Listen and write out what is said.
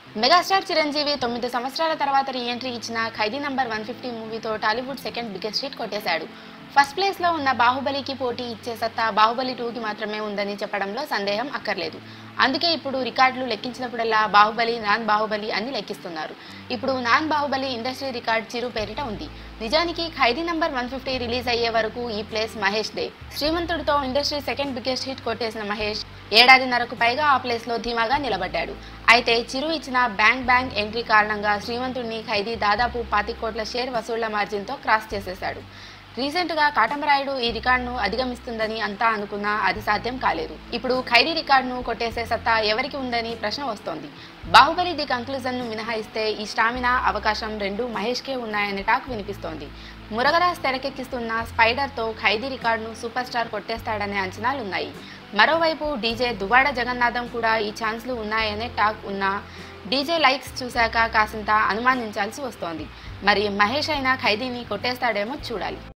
megastar Chiranjeevi తొమ్మిది సంవత్సరాల తర్వాత రీఎంట్రీ ఇచ్చిన ఖైదీ నంబర్ వన్ ఫిఫ్టీ మూవీతో టాలీవుడ్ సెకండ్ బిగ్గెస్ట్ హిట్ కొట్టేశాడు ఫస్ట్ ప్లేస్లో ఉన్న బాహుబలికి పోటీ ఇచ్చే సత్తా బాహుబలి టూకి మాత్రమే ఉందని చెప్పడంలో సందేహం అక్కర్లేదు అందుకే ఇప్పుడు రికార్డులు లెక్కించినప్పుడల్లా బాహుబలి నాన్ బాహుబలి అని లెక్కిస్తున్నారు ఇప్పుడు non Baahubali industry record Chiru పేరిట ఉంది నిజానికి Khaidi number one fifty release అయ్యే వరకు ఈ ప్లేస్ మహేష్ దే శ్రీమంతుడితో ఇండస్ట్రీ సెకండ్ బిగ్గెస్ట్ హిట్ కొట్టేసిన మహేష్ ఏడాదిన్నరకు పైగా ఆ ప్లేస్లో ధీమాగా నిలబడ్డాడు అయితే చిరు ఇచ్చిన బ్యాంక్ బ్యాంక్ ఎంట్రీ కారణంగా శ్రీమంతుడిని ఖైదీ దాదాపు పాతి కోట్ల షేర్ వసూళ్ల మార్జిన్తో క్రాస్ చేసేశాడు రీసెంట్గా కాటమరాయుడు ఈ రికార్డును అధిగమిస్తుందని అంతా అనుకున్నా అది సాధ్యం కాలేదు ఇప్పుడు ఖైదీ రికార్డును కొట్టేసే సత్తా ఎవరికి ఉందని ప్రశ్న వస్తోంది బాహుబలి ది కంక్లూజన్ను మినహాయిస్తే ఈ స్టామినా అవకాశం రెండు మహేష్కే ఉన్నాయనే టాక్ వినిపిస్తోంది మురగరాజ్ తెరకెక్కిస్తున్న స్పైడర్తో ఖైదీ రికార్డును సూపర్ స్టార్ కొట్టేస్తాడనే అంచనాలున్నాయి మరోవైపు డీజే దువాడ జగన్నాథం కూడా ఈ ఛాన్స్లు ఉన్నాయనే టాక్ ఉన్నా డీజే లైక్స్ చూశాక కాసింత అనుమానించాల్సి వస్తోంది మరి మహేష్ అయినా ఖైదీని కొట్టేస్తాడేమో చూడాలి